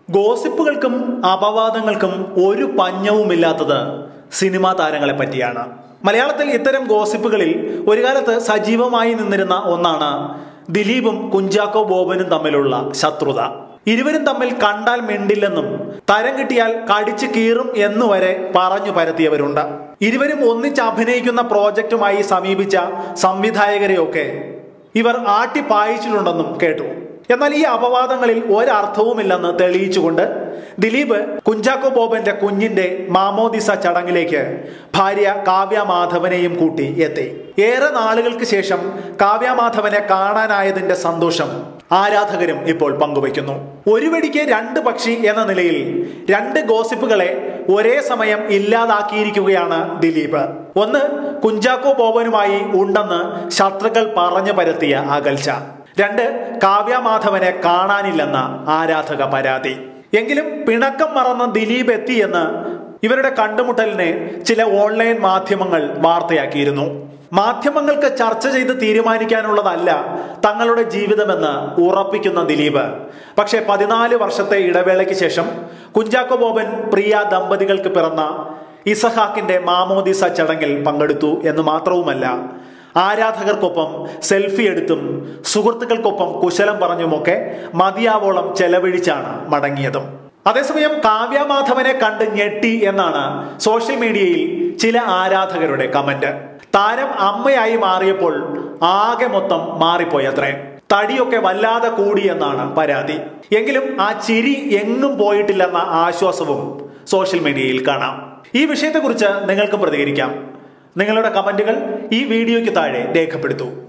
ഗോസിപ്പുകൾക്കും അപവാദങ്ങൾക്കും ഒരു പഞ്ഞവുമില്ലാത്തത് സിനിമാ താരങ്ങളെ പറ്റിയാണ് മലയാളത്തിൽ ഇത്തരം ഗോസിപ്പുകളിൽ ഒരു കാലത്ത് സജീവമായി നിന്നിരുന്ന ഒന്നാണ് ദിലീപും കുഞ്ചാക്കോ ബോബനും തമ്മിലുള്ള ശത്രുത ഇരുവരും തമ്മിൽ കണ്ടാൽ മിണ്ടില്ലെന്നും തരം കിട്ടിയാൽ കടിച്ചു കീറും എന്നുവരെ പറഞ്ഞു പരത്തിയവരുണ്ട് ഇരുവരും ഒന്നിച്ച് അഭിനയിക്കുന്ന പ്രോജക്റ്റുമായി സമീപിച്ച സംവിധായകരെയൊക്കെ ഇവർ ആട്ടിപ്പായിച്ചിട്ടുണ്ടെന്നും കേട്ടു എന്നാൽ ഈ അപവാദങ്ങളിൽ ഒരർത്ഥവുമില്ലെന്ന് തെളിയിച്ചുകൊണ്ട് ദിലീപ് കുഞ്ചാക്കോ ബോബന്റെ കുഞ്ഞിന്റെ മാമോദിസ ചടങ്ങിലേക്ക് ഭാര്യ കാവ്യ മാധവനെയും കൂട്ടി എത്തി ഏറെ നാളുകൾക്ക് ശേഷം കാവ്യ മാധവനെ കാണാനായതിന്റെ സന്തോഷം ആരാധകരും ഇപ്പോൾ പങ്കുവയ്ക്കുന്നു ഒരു വെടിക്ക് രണ്ട് പക്ഷി എന്ന നിലയിൽ രണ്ട് ഗോസിപ്പുകളെ ഒരേ സമയം ഇല്ലാതാക്കിയിരിക്കുകയാണ് ദിലീപ് ഒന്ന് കുഞ്ചാക്കോ ബോബനുമായി ഉണ്ടെന്ന് ശത്രുക്കൾ പറഞ്ഞു പരത്തിയ അകൽച്ച രണ്ട് കാവ്യ മാധവനെ കാണാനില്ലെന്ന ആരാധക പരാതി എങ്കിലും പിണക്കം മറന്ന ദിലീപ് എത്തിയെന്ന് ഇവരുടെ കണ്ടുമുട്ടലിനെ ചില ഓൺലൈൻ മാധ്യമങ്ങൾ വാർത്തയാക്കിയിരുന്നു മാധ്യമങ്ങൾക്ക് ചർച്ച ചെയ്ത് തീരുമാനിക്കാനുള്ളതല്ല തങ്ങളുടെ ജീവിതമെന്ന് ഉറപ്പിക്കുന്ന ദിലീപ് പക്ഷേ പതിനാല് വർഷത്തെ ഇടവേളയ്ക്ക് ശേഷം കുഞ്ചാക്കോ ബോബൻ പ്രിയ ദമ്പതികൾക്ക് പിറന്ന ഇസഹാക്കിന്റെ മാമോദിസ ചടങ്ങിൽ പങ്കെടുത്തു എന്ന് മാത്രവുമല്ല ആരാധകർക്കൊപ്പം സെൽഫി എടുത്തും സുഹൃത്തുക്കൾക്കൊപ്പം കുശലം പറഞ്ഞുമൊക്കെ മതിയാവോളം ചെലവഴിച്ചാണ് മടങ്ങിയതും അതേസമയം കാവ്യ മാധവനെ കണ്ട് ഞെട്ടി എന്നാണ് സോഷ്യൽ മീഡിയയിൽ ചില ആരാധകരുടെ കമന്റ് താരം അമ്മയായി മാറിയപ്പോൾ ആകെ മൊത്തം മാറിപ്പോയത്രേ തടിയൊക്കെ വല്ലാതെ കൂടി എന്നാണ് പരാതി എങ്കിലും ആ ചിരി എങ്ങും പോയിട്ടില്ലെന്ന ആശ്വാസവും സോഷ്യൽ മീഡിയയിൽ കാണാം ഈ വിഷയത്തെക്കുറിച്ച് നിങ്ങൾക്ക് പ്രതികരിക്കാം നിങ്ങളുടെ കമന്റുകൾ ഈ വീഡിയോയ്ക്ക് താഴെ രേഖപ്പെടുത്തൂ